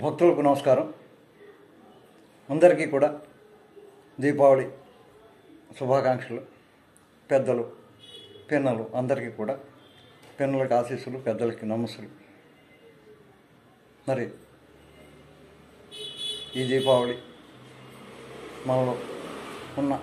భక్తులకు నమస్కారం అందరికీ కూడా దీపావళి శుభాకాంక్షలు పెద్దలు పిన్నలు అందరికీ కూడా పిన్నలకి ఆశీస్సులు పెద్దలకి నమస్సులు మరి ఈ దీపావళి మనలో ఉన్న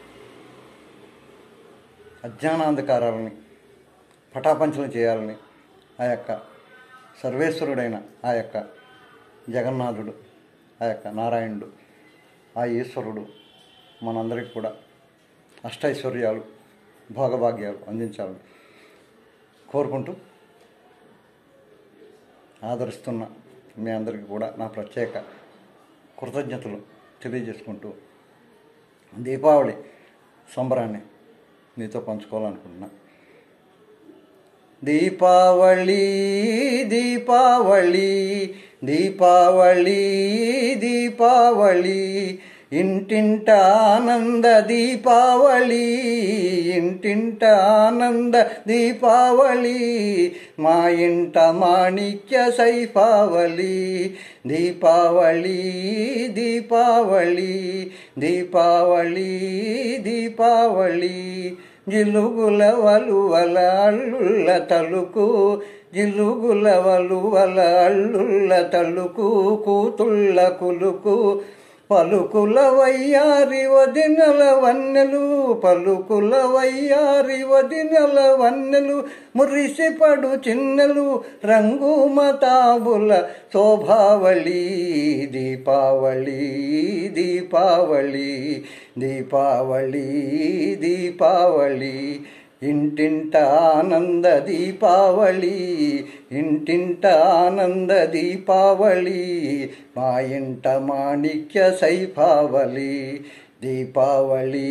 అజ్ఞానాంధకారాలని పటాపంచలు చేయాలని ఆ యొక్క సర్వేశ్వరుడైన ఆ యొక్క జగన్నాథుడు ఆ యొక్క నారాయణుడు ఆ ఈశ్వరుడు మనందరికి కూడా అష్టైశ్వర్యాలు భోగభాగ్యాలు అందించాలని కోరుకుంటూ ఆదరిస్తున్న మీ అందరికీ కూడా నా ప్రత్యేక కృతజ్ఞతలు తెలియజేసుకుంటూ దీపావళి సంబరాన్ని మీతో పంచుకోవాలనుకుంటున్నా దీపావళి దీపావళి దీపావళి దీపావళి ఇంటింట ఆనంద దీపావళి ఇంటింట ఆనంద దీపావళి మా ఇంట మాణిక్య సైపావళి దీపావళి దీపావళి దీపావళి దీపావళి జిలుగుల వలువల అల్లుళ్ళ తలుకు జిలుగుల వలువల అల్లుళ్ళ తలుకు కూతుళ్ళ కులుకు పలుకుల వయ్యారి వదినల వన్నెలు పలుకుల వయ్యారి వదినల వన్నెలు మురిసిపడు చిన్నెలు రంగు మతాబుల శోభావళి దీపావళి దీపావళి దీపావళి దీపావళి ఇంటింట ఆనంద దీపావళి ఇంటింట ఆనంద దీపావళి మా ఇంట మాణిక్య సైపావళి దీపావళి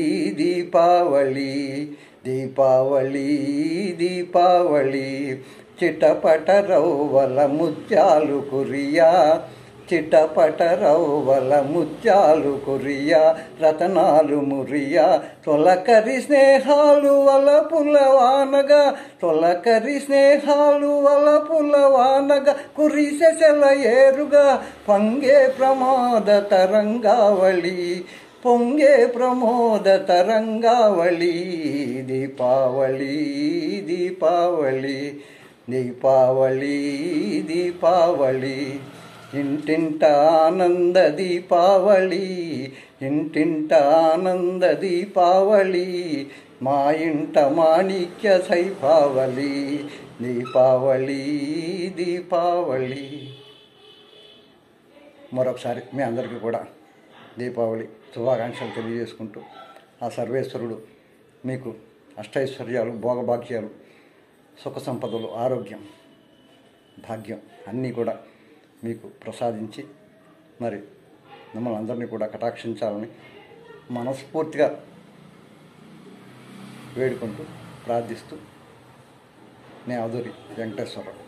దీపావళి దీపావళి దీపావళి చిటపట రవ్వల ముత్యాలు కురియా చిటపట రవ్వల ముత్యాలు కురియా రతనాలు మురియా తొలకరి స్నేహాలు వల పులవానగా తొలకరి స్నేహాలు వల పులవానగా కురిసెసల ఏరుగా పంగే ప్రమాద తరంగావళి పొంగే ప్రమోద తరంగావళి దీపావళి దీపావళి దీపావళి దీపావళి ఇంటింట ఆనంద దీపావళి ఇంటింట ఆనంద దీపావళి మా ఇంట మాణిక్య సైపావళి దీపావళి దీపావళి మరొకసారి మీ అందరికీ కూడా దీపావళి శుభాకాంక్షలు తెలియజేసుకుంటూ ఆ సర్వేశ్వరుడు మీకు అష్టైశ్వర్యాలు భోగభాగ్యాలు సుఖ సంపదలు ఆరోగ్యం భాగ్యం అన్నీ కూడా మీకు ప్రసాదించి మరి మిమ్మల్ని అందరినీ కూడా కటాక్షించాలని మనస్ఫూర్తిగా వేడుకుంటూ ప్రార్థిస్తూ నేను అదూరి వెంకటేశ్వరరావు